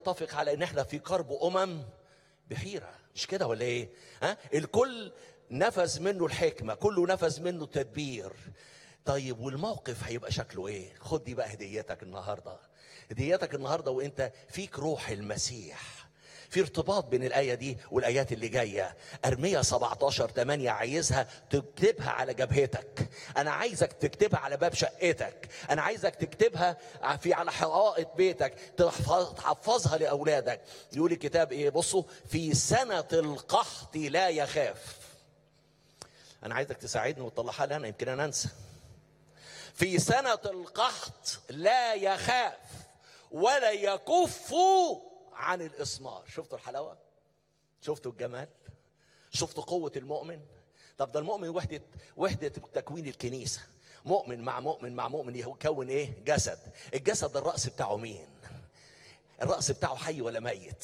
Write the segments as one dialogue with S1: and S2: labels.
S1: نتفق على ان احنا في كرب امم بحيره مش كده ولا ايه ها الكل نفذ منه الحكمه كله نفذ منه التدبير طيب والموقف هيبقى شكله ايه خد دي بقى هديتك النهارده هديتك النهارده وانت فيك روح المسيح في ارتباط بين الآية دي والآيات اللي جاية أرمية 17 8 عايزها تكتبها على جبهتك أنا عايزك تكتبها على باب شقتك أنا عايزك تكتبها في على حائط بيتك تحفظ- تحفظها لأولادك يقول الكتاب إيه بصوا في سنة القحط لا يخاف أنا عايزك تساعدني وتطلعها لي أنا يمكن أنا أنسى في سنة القحط لا يخاف ولا يكف عن الإسمار شفتوا الحلاوة شفتوا الجمال شفتوا قوة المؤمن طب ده المؤمن وحدة وحدة تكوين الكنيسة مؤمن مع مؤمن مع مؤمن يكون ايه جسد الجسد الرأس بتاعه مين الرأس بتاعه حي ولا ميت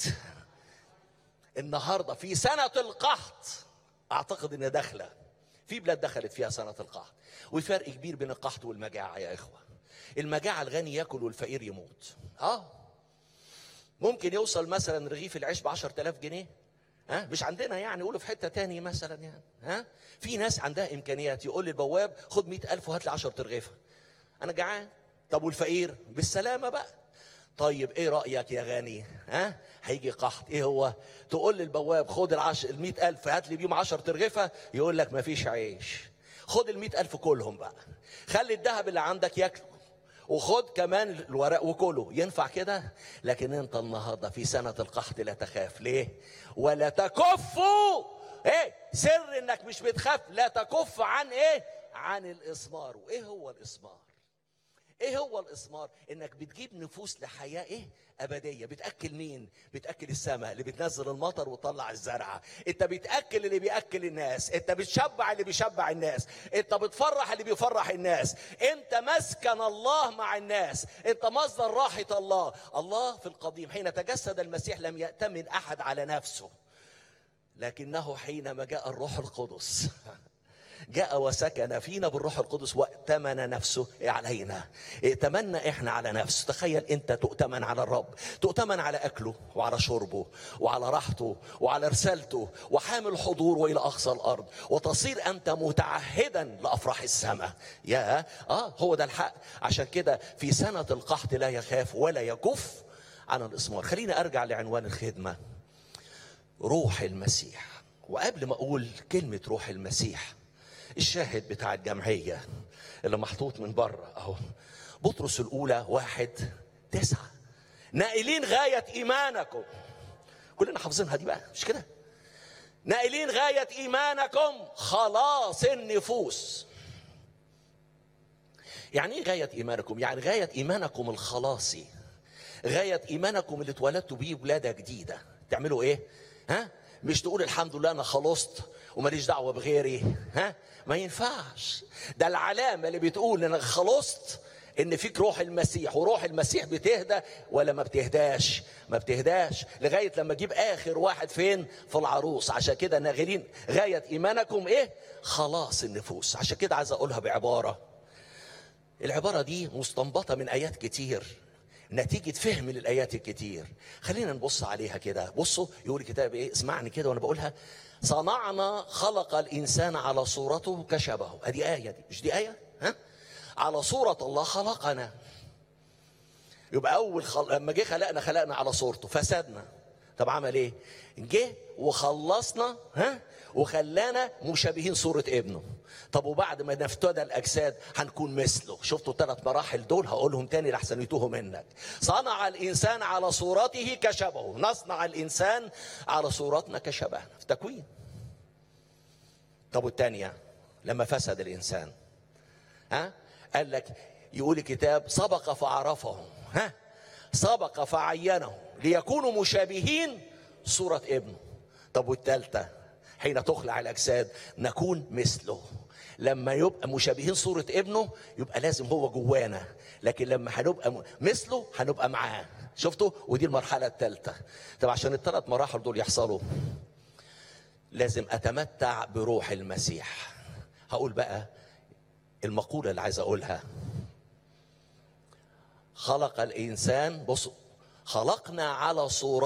S1: النهارده في سنة القحط اعتقد ان داخله في بلاد دخلت فيها سنة القحط وفي فرق كبير بين القحط والمجاعة يا إخوة المجاعة الغني ياكل والفقير يموت اه ممكن يوصل مثلا رغيف العيش ب 10000 جنيه ها مش عندنا يعني يقولوا في حته تاني مثلا يعني ها في ناس عندها امكانيات يقول للبواب خد 100000 وهات لي 10 ترغيفه انا جعان طب والفقير بالسلامه بقى طيب ايه رايك يا غني ها هيجي قحط ايه هو تقول للبواب خد العش ال 100000 هات لي بيهم 10 ترغيفه يقول لك مفيش عيش خد ال 100000 كلهم بقى خلي الذهب اللي عندك ياكله وخد كمان الورق وكله ينفع كده لكن انت النهارده في سنه القحط لا تخاف ليه ولا تكف ايه سر انك مش بتخاف لا تكف عن ايه عن الاسمار وايه هو الاسمار ايه هو الاسمار انك بتجيب نفوس لحياه ايه ابديه بتاكل مين بتاكل السماء اللي بتنزل المطر وتطلع الزرعه انت بتاكل اللي بياكل الناس انت بتشبع اللي بيشبع الناس انت بتفرح اللي بيفرح الناس انت مسكن الله مع الناس انت مصدر راحه الله الله في القديم حين تجسد المسيح لم يأتمن احد على نفسه لكنه حينما جاء الروح القدس جاء وسكن فينا بالروح القدس وائتمن نفسه علينا ائتمنا احنا على نفسه تخيل انت تؤتمن على الرب تؤتمن على اكله وعلى شربه وعلى راحته وعلى رسالته وحامل حضور والى اقصى الارض وتصير انت متعهدا لافراح السماء يا اه هو ده الحق عشان كده في سنه القحط لا يخاف ولا يكف عن الاسمار خلينا ارجع لعنوان الخدمه روح المسيح وقبل ما اقول كلمه روح المسيح الشاهد بتاع الجمعيه اللي محطوط من بره اهو بطرس الاولى واحد تسعه نائلين غايه ايمانكم كلنا حافظينها دي بقى مش كده نائلين غايه ايمانكم خلاص النفوس يعني ايه غايه ايمانكم يعني غايه ايمانكم الخلاصي غايه ايمانكم اللي اتولدتوا بيه ولاده جديده تعملوا ايه ها مش تقول الحمد لله انا خلصت وماليش دعوه بغيري ها ما ينفعش ده العلامه اللي بتقول انك خلصت ان فيك روح المسيح وروح المسيح بتهدى ولا ما بتهداش ما بتهداش لغايه لما اجيب اخر واحد فين في العروس عشان كده ناغرين غايه ايمانكم ايه خلاص النفوس عشان كده عايز اقولها بعباره العباره دي مستنبطه من ايات كتير نتيجة فهم للآيات الكتير خلينا نبص عليها كده بصوا يقول الكتاب إيه اسمعني كده وأنا بقولها صنعنا خلق الإنسان على صورته كشبهه أدي آية دي مش دي آية ها على صورة الله خلقنا يبقى أول خل... لما جه خلقنا خلقنا على صورته فسدنا طب عمل إيه جه وخلصنا ها وخلانا مشابهين صورة ابنه طب وبعد ما نفتدى الأجساد هنكون مثله شفتوا الثلاث مراحل دول هقولهم تاني لحسن يتوهوا منك صنع الإنسان على صورته كشبهه نصنع الإنسان على صورتنا كشبهنا في تكوين طب والتانية لما فسد الإنسان ها قال لك يقول الكتاب سبق فعرفهم ها سبق فعينهم ليكونوا مشابهين صورة ابنه طب والثالثة حين تخلع الأجساد نكون مثله لما يبقى مشابهين صورة ابنه يبقى لازم هو جوانا لكن لما هنبقى م- مثله هنبقى معاه شفتوا ودي المرحلة الثالثة طب عشان الثلاث مراحل دول يحصلوا لازم أتمتع بروح المسيح هقول بقى المقولة اللي عايز أقولها خلق الإنسان بصوا خلقنا على صورة